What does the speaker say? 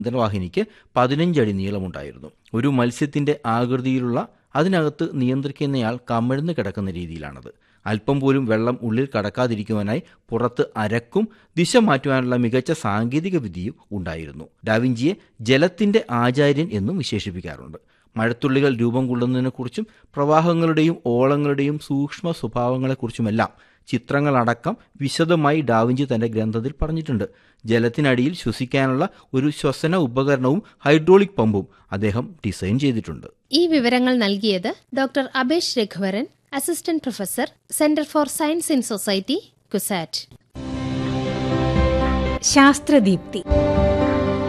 യന്ത്രവാഹിനിക്ക് പതിനഞ്ചടി നീളമുണ്ടായിരുന്നു ഒരു മത്സ്യത്തിന്റെ ആകൃതിയിലുള്ള അതിനകത്ത് നിയന്ത്രിക്കുന്നയാൾ കമിഴ്ന്ന് കിടക്കുന്ന രീതിയിലാണത് അല്പം പോലും വെള്ളം ഉള്ളിൽ കടക്കാതിരിക്കുവാനായി പുറത്ത് അരക്കും ദിശ മാറ്റുവാനുള്ള മികച്ച സാങ്കേതിക വിദ്യയും ഉണ്ടായിരുന്നു ഡാവിഞ്ചിയെ ജലത്തിന്റെ ആചാര്യൻ എന്നും വിശേഷിപ്പിക്കാറുണ്ട് മഴത്തുള്ളികൾ രൂപം കൊള്ളുന്നതിനെക്കുറിച്ചും പ്രവാഹങ്ങളുടെയും ഓളങ്ങളുടെയും സൂക്ഷ്മ സ്വഭാവങ്ങളെക്കുറിച്ചുമെല്ലാം ചിത്രങ്ങളടക്കം വിശദമായി ഡാവിഞ്ചി തന്റെ ഗ്രന്ഥത്തിൽ പറഞ്ഞിട്ടുണ്ട് ജലത്തിനടിയിൽ ശ്വസിക്കാനുള്ള ഒരു ശ്വസന ഉപകരണവും ഹൈഡ്രോളിക് പമ്പും അദ്ദേഹം ഡിസൈൻ ചെയ്തിട്ടുണ്ട് ഈ വിവരങ്ങൾ നൽകിയത് doctor Abesh Raghuvaran assistant professor centre for science in society CUSAT ശാസ്ത്രദീപ്തി